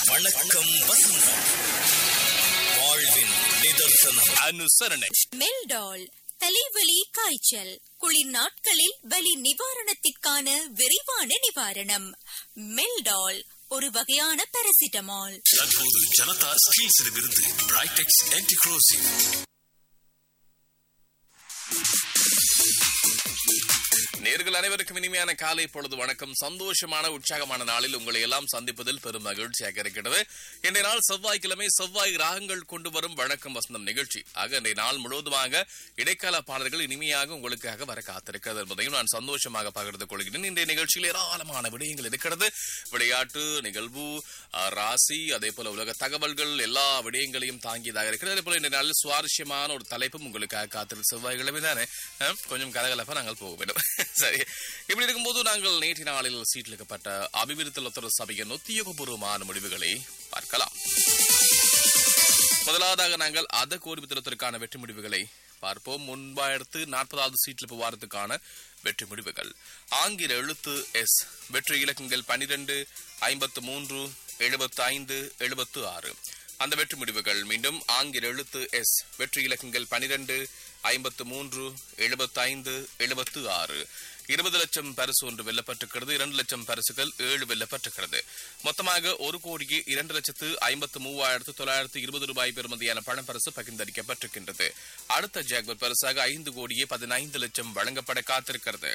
வணக்கம் வசந்தம் வாழ்வின் நிதர்சனம் அனுசரணை மெல்டால் தலைவலி காய்ச்சல் குளிர் நாட்களில் வலி நிவாரணத்திற்கான விரைவான நிவாரணம் மெல்டால் ஒரு வகையான பாராசிட்டமால் தற்போது ஜனதா ஸ்டீல்ஸிடமிருந்து பிரைடெக்ஸ் ஆன்டிக்ரோசிவ் நேர்கள் அனைவருக்கும் இனிமையான காலை பொழுது வணக்கம் சந்தோஷமான உற்சாகமான நாளில் உங்களை எல்லாம் சந்திப்பதில் பெரும் மகிழ்ச்சியாக இருக்கிறது இன்றைய நாள் செவ்வாய்க்கிழமை செவ்வாய் ராகங்கள் கொண்டு வரும் வணக்கம் வசந்தம் நிகழ்ச்சி ஆக இன்றைய நாள் முழுவதுமாக இடைக்கால பாடல்கள் இனிமையாக உங்களுக்காக வர காத்திருக்கிறது என்பதையும் நான் சந்தோஷமாக பகிர்ந்து கொள்கிறேன் இன்றைய நிகழ்ச்சியில் ஏராளமான விடயங்கள் இருக்கிறது விளையாட்டு நிகழ்வு அஹ், ராசி அதே போல உலக தகவல்கள் எல்லா விடயங்களையும் தாங்கியதாக இருக்கிறது அதே போல இன்றைய நாளில் சுவாரஸ்யமான ஒரு தலைப்பும் உங்களுக்காக காத்திருக்கு செவ்வாய்க்கிழமை தானே அஹ், கொஞ்சம் கலகலப்பா நாங்கள் போக வேண்டும் சரி இப்படி இருக்கும்போது நாங்கள் நேற்று நாளில் சீட்டிலிக்கப்பட்ட அபிவிருத்தி லொத்தர சபையின் உத்தியோகபூர்வமான முடிவுகளை பார்க்கலாம் முதலாவதாக நாங்கள் அத கோடிபத்திரத்திற்கான வெற்றி முடிவுகளை பார்ப்போம் முன்பாயிரத்து நாற்பதாவது சீட்டில் வாரத்துக்கான வெற்றி முடிவுகள் ஆங்கில எழுத்து எஸ் வெற்றி இலக்கங்கள் பனிரெண்டு ஐம்பத்து மூன்று எழுபத்து ஐந்து எழுபத்து ஆறு அந்த வெற்றி முடிவுகள் மீண்டும் ஆங்கில எழுத்து எஸ் வெற்றி இலக்கங்கள் பனிரெண்டு ஐம்பத்து மூன்று எழுபத்து ஐந்து எழுபத்து ஆறு இருபது லட்சம் பரிசு ஒன்று வெல்லப்பட்டிருக்கிறது இரண்டு லட்சம் பரிசுகள் ஏழு வெல்லப்பட்டிருக்கிறது மொத்தமாக ஒரு கோடியே இரண்டு லட்சத்து ஐம்பத்து மூவாயிரத்து தொள்ளாயிரத்து இருபது ரூபாய் பெறுமதியான பணப்பரிசு பகிர்ந்தளிக்கப்பட்டிருக்கின்றது அடுத்த ஜாக்பர் பரிசாக ஐந்து கோடியே பதினைந்து லட்சம் வழங்கப்பட காத்திருக்கிறது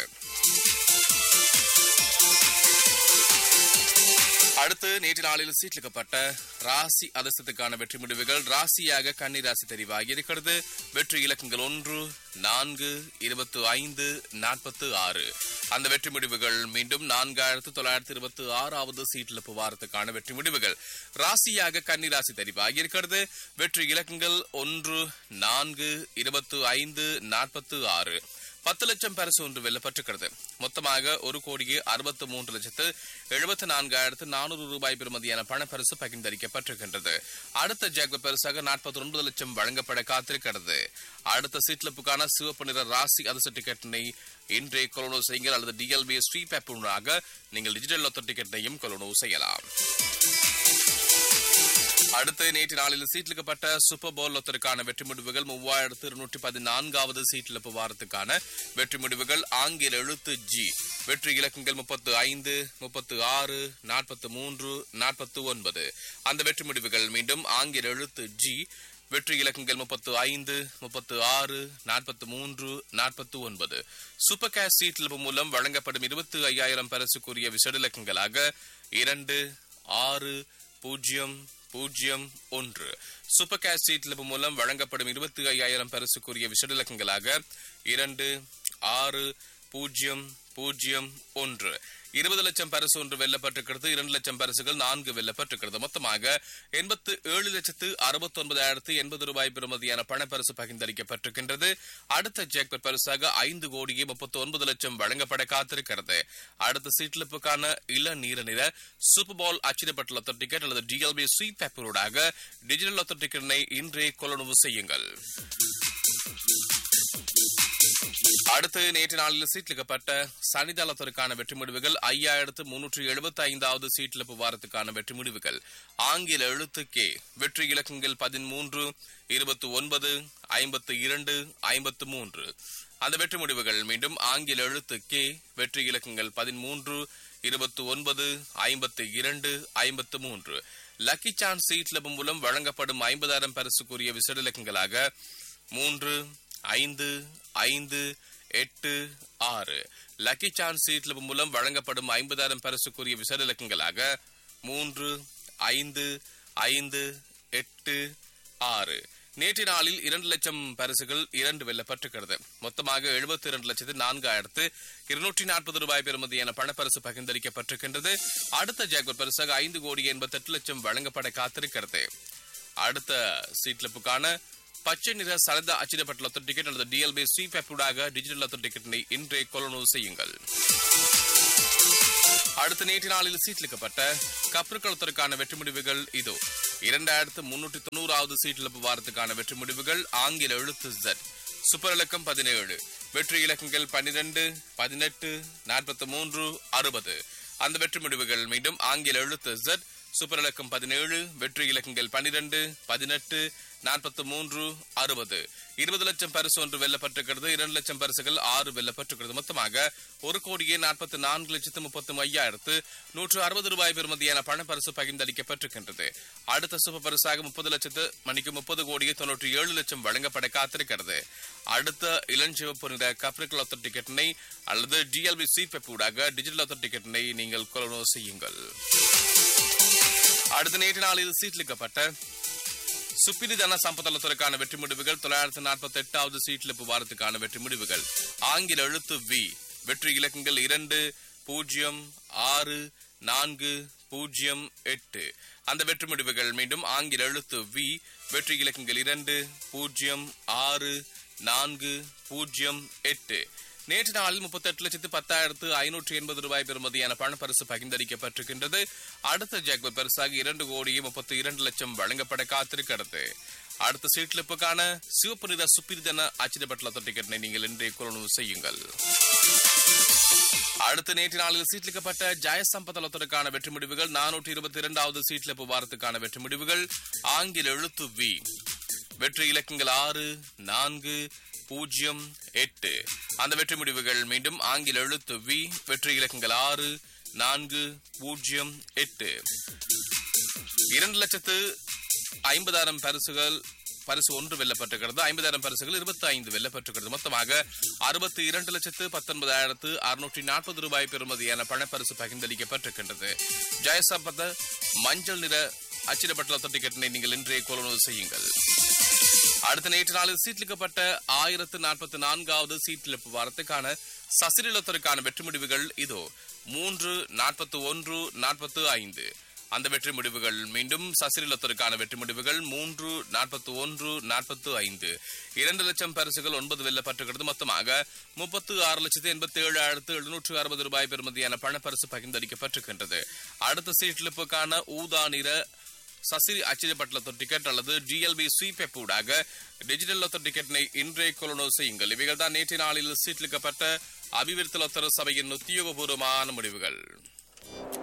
அடுத்து நேற்று நாளில் சீட்லிக்கப்பட்ட ராசி அதிர்ஷ்டத்துக்கான வெற்றி முடிவுகள் ராசியாக கன்னி ராசி தெரிவாகி இருக்கிறது வெற்றி இலக்கங்கள் ஒன்று நான்கு இருபத்து ஐந்து நாற்பத்து ஆறு அந்த வெற்றி முடிவுகள் மீண்டும் நான்காயிரத்து தொள்ளாயிரத்து இருபத்தி ஆறாவது சீட்டில் வாரத்துக்கான வெற்றி முடிவுகள் ராசியாக கன்னி ராசி தெரிவாகி இருக்கிறது வெற்றி இலக்கங்கள் ஒன்று நான்கு இருபத்து ஐந்து நாற்பத்து ஆறு பத்து லட்சம் பரிசு ஒன்று வெல்லப்பட்டிருக்கிறது மொத்தமாக ஒரு கோடியே அறுபத்து மூன்று லட்சத்து எழுபத்தி நான்காயிரத்து நானூறு ரூபாய் பெறுமதியான பணப்பரிசு பகிர்ந்தளிக்கப்பட்டிருக்கின்றது அடுத்த ஜாக்ப பரிசாக நாற்பத்தி ஒன்பது லட்சம் வழங்கப்பட காத்திருக்கிறது அடுத்த சீட்லப்புக்கான சிவப்பு நிற ராசி அதிர்ஷ்ட டிக்கெட்டினை இன்றே கொலனோ செய்யுங்கள் அல்லது டிஎல்பி ஸ்ரீ பேப்பூராக நீங்கள் டிஜிட்டல் லொத்த டிக்கெட்டினையும் கொலனோ செய்யலாம் அடுத்து நேற்று நாளில் சீட்லிக்கப்பட்ட சூப்பர் போல் லொத்தருக்கான வெற்றி முடிவுகள் மூவாயிரத்து இருநூற்றி பதினான்காவது சீட்டிழப்பு வாரத்துக்கான வெற்றி முடிவுகள் ஆங்கில எழுத்து ஜி வெற்றி இலக்கங்கள் முப்பத்து ஐந்து முப்பத்து ஆறு நாற்பத்து மூன்று நாற்பத்து ஒன்பது அந்த வெற்றி முடிவுகள் மீண்டும் ஆங்கில எழுத்து ஜி வெற்றி இலக்கங்கள் முப்பத்து ஐந்து முப்பத்து ஆறு நாற்பத்து மூன்று நாற்பத்து ஒன்பது சூப்பர் கேஷ் சீட்டிழப்பு மூலம் வழங்கப்படும் இருபத்தி ஐயாயிரம் பரிசுக்குரிய விசேட இலக்கங்களாக இரண்டு ஆறு பூஜ்ஜியம் பூஜ்ஜியம் ஒன்று சூப்பர் கேஷ் சீட்லிப்பு மூலம் வழங்கப்படும் இருபத்தி ஐயாயிரம் பரிசுக்குரிய விசேட இலக்கங்களாக இரண்டு ஆறு பூஜ்ஜியம் பூஜ்ஜியம் ஒன்று இருபது லட்சம் பரிசு ஒன்று வெல்லப்பட்டிருக்கிறது இரண்டு லட்சம் பரிசுகள் நான்கு வெல்லப்பட்டிருக்கிறது மொத்தமாக எண்பத்து ஏழு லட்சத்து அறுபத்தி ஒன்பதாயிரத்து எண்பது ரூபாய் பெறுமதியான பணப்பரிசு பகிர்ந்தளிக்கப்பட்டிருக்கின்றது அடுத்த ஜாக்பர் பரிசாக ஐந்து கோடியே முப்பத்தி ஒன்பது லட்சம் வழங்கப்பட காத்திருக்கிறது அடுத்த சீட்லிப்புக்கான இள நீர நிற சூப்பர் பால் அச்சிடப்பட்ட லொத்த டிக்கெட் அல்லது டிஎல்பி ஸ்வீட் பேப்பரோடாக டிஜிட்டல் லொத்த டிக்கெட்டினை இன்றே கொள்ளளவு செய்யுங்கள் அடுத்து நேற்று நாளில் சீட்லிக்கப்பட்ட சனிதளத்திற்கான வெற்றி முடிவுகள் ஐயாயிரத்து முன்னூற்று எழுபத்தி ஐந்தாவது சீட்லிப்பு வாரத்துக்கான வெற்றி முடிவுகள் ஆங்கில எழுத்து கே வெற்றி இலக்கங்கள் பதிமூன்று இருபத்தி ஒன்பது ஐம்பத்து இரண்டு ஐம்பத்து மூன்று அந்த வெற்றி முடிவுகள் மீண்டும் ஆங்கில எழுத்து கே வெற்றி இலக்கங்கள் பதிமூன்று இருபத்தி ஒன்பது ஐம்பத்து இரண்டு ஐம்பத்து மூன்று லக்கி சான்ஸ் சீட்லபு மூலம் வழங்கப்படும் ஐம்பதாயிரம் பரிசுக்குரிய விசேட இலக்கங்களாக மூன்று ஐந்து ஐந்து எட்டு ஆறு லக்கி சான்ஸ் சீட்ல மூலம் வழங்கப்படும் ஐம்பதாயிரம் பரிசுக்குரிய விசேட இலக்கங்களாக மூன்று ஐந்து ஐந்து எட்டு ஆறு நேற்று நாளில் இரண்டு லட்சம் பரிசுகள் இரண்டு வெல்லப்பட்டிருக்கிறது மொத்தமாக எழுபத்தி இரண்டு லட்சத்து நான்காயிரத்து இருநூற்றி நாற்பது ரூபாய் பெறுமதியான பணப்பரிசு பகிர்ந்தளிக்கப்பட்டிருக்கின்றது அடுத்த ஜாக்பர் பரிசாக ஐந்து கோடி எண்பத்தி எட்டு லட்சம் வழங்கப்பட காத்திருக்கிறது அடுத்த சீட்லிப்புக்கான பச்சை நிற சரத அச்சிடப்பட்ட லொத்த டிக்கெட் அல்லது டிஎல்பி ஸ்ரீ பேப்பூடாக டிஜிட்டல் லொத்த டிக்கெட்டினை இன்றே கொள்ளனவு செய்யுங்கள் அடுத்த நேற்று நாளில் சீட்லிக்கப்பட்ட கப்பற்களத்திற்கான வெற்றி முடிவுகள் இதோ இரண்டாயிரத்து முன்னூற்றி தொண்ணூறாவது சீட்டிழப்பு வாரத்துக்கான வெற்றி முடிவுகள் ஆங்கில எழுத்து Z சூப்பர் இலக்கம் பதினேழு வெற்றி இலக்கங்கள் பன்னிரண்டு பதினெட்டு நாற்பத்தி மூன்று அறுபது அந்த வெற்றி முடிவுகள் மீண்டும் ஆங்கில எழுத்து Z சூப்பர் இலக்கம் பதினேழு வெற்றி இலக்கங்கள் பனிரெண்டு பதினெட்டு நாற்பத்தி மூன்று அறுபது இருபது லட்சம் பரிசு ஒன்று வெல்லப்பட்டிருக்கிறது இரண்டு லட்சம் பரிசுகள் ஆறு வெல்லப்பட்டிருக்கிறது மொத்தமாக ஒரு கோடியே நாற்பத்தி நான்கு லட்சத்து முப்பத்தி ஐயாயிரத்து நூற்று அறுபது ரூபாய் பெறுமதியான பண பரிசு பகிர்ந்தளிக்கப்பட்டிருக்கின்றது அடுத்த சூப்பர் பரிசாக முப்பது லட்சத்து மணிக்கு முப்பது கோடியே தொன்னூற்றி ஏழு லட்சம் வழங்கப்பட காத்திருக்கிறது அடுத்த இளஞ்சிவப்பு நிற கப்ரிக்கல் ஒத்தர் டிக்கெட்டினை அல்லது டிஎல்பி சி பெப்பூடாக டிஜிட்டல் ஒத்தர் டிக்கெட்டினை நீங்கள் கொள்வனவு செய்யுங்கள் அடுத்த நேற்று நாளில் சீட்லிக்கப்பட்ட சுப்பினி தன சம்பதளத்திற்கான வெற்றி முடிவுகள் தொள்ளாயிரத்து நாற்பத்தி எட்டாவது சீட்லிப்பு வாரத்துக்கான வெற்றி முடிவுகள் ஆங்கில எழுத்து வி வெற்றி இலக்கங்கள் இரண்டு பூஜ்ஜியம் ஆறு நான்கு பூஜ்ஜியம் எட்டு அந்த வெற்றி முடிவுகள் மீண்டும் ஆங்கில எழுத்து வி வெற்றி இலக்கங்கள் இரண்டு பூஜ்ஜியம் ஆறு நான்கு பூஜ்ஜியம் எட்டு நேற்று நாளில் முப்பத்தி எட்டு லட்சத்து பத்தாயிரத்து ஐநூற்று எண்பது ரூபாய் பெறுமதியான பணப்பரிசு பகிர்ந்தளிக்கப்பட்டிருக்கின்றது அடுத்த ஜாக்பர் பரிசாக இரண்டு கோடியே முப்பத்தி இரண்டு லட்சம் வழங்கப்பட காத்திருக்கிறது அடுத்த சீட்லிப்புக்கான சிவப்பு நிற சுப்பிரிதன அச்சிடப்பட்டுள்ள டிக்கெட்டினை நீங்கள் இன்றைய கொள்வனவு செய்யுங்கள் அடுத்த நேற்று நாளில் சீட்லிக்கப்பட்ட ஜெயசம்பதலத்திற்கான வெற்றி முடிவுகள் நானூற்றி இருபத்தி இரண்டாவது சீட்லிப்பு வாரத்துக்கான வெற்றி முடிவுகள் ஆங்கில எழுத்து வி வெற்றி இலக்கங்கள் ஆறு நான்கு பூஜ்ஜியம் எட்டு அந்த வெற்றி முடிவுகள் மீண்டும் ஆங்கில எழுத்து வி வெற்றி இலக்கங்கள் ஆறு நான்கு பூஜ்ஜியம் எட்டு இரண்டு லட்சத்து ஐம்பதாயிரம் பரிசுகள் பரிசு ஒன்று வெல்லப்பட்டிருக்கிறது ஐம்பதாயிரம் பரிசுகள் இருபத்தி ஐந்து வெல்லப்பட்டிருக்கிறது மொத்தமாக அறுபத்தி இரண்டு லட்சத்து பத்தொன்பதாயிரத்து அறுநூற்றி நாற்பது ரூபாய் பெறுமதியான பணப்பரிசு பகிர்ந்தளிக்கப்பட்டிருக்கின்றது ஜெயசம்பத மஞ்சள் நிற அச்சிடப்பட்டுள்ள டிக்கெட்டினை நீங்கள் இன்றைய கொள்வனவு செய்யுங்கள் அடுத்த நேற்று நாளில் சீட்லிக்கப்பட்ட ஆயிரத்து நாற்பத்தி நான்காவது சீட்டிழப்பு வாரத்துக்கான சசிரிலத்திற்கான வெற்றி முடிவுகள் இதோ மூன்று நாற்பத்தி ஒன்று நாற்பத்து ஐந்து அந்த வெற்றி முடிவுகள் மீண்டும் சசிரிலத்திற்கான வெற்றி முடிவுகள் மூன்று நாற்பத்தி ஒன்று நாற்பத்து ஐந்து இரண்டு லட்சம் பரிசுகள் ஒன்பது வெல்லப்பட்டிருக்கிறது மொத்தமாக முப்பத்து ஆறு லட்சத்து எண்பத்தி ஏழாயிரத்து எழுநூற்று அறுபது ரூபாய் பெறுமதியான பணப்பரிசு பகிர்ந்தளிக்கப்பட்டிருக்கின்றது அடுத்த சீட்டிழப்புக்கான ஊதா நிற சசிரி அச்சிடப்பட்டுள்ள டிக்கெட் அல்லது டிஎல்பி ஸ்வீப் ஊடாக டிஜிட்டல் லொத்த டிக்கெட்டினை இன்றைய கொள்ளுணவு செய்யுங்கள் இவைகள் தான் நேற்றைய நாளில் சீட்லிக்கப்பட்ட அபிவிருத்தி லொத்தர சபையின் உத்தியோகபூர்வமான முடிவுகள்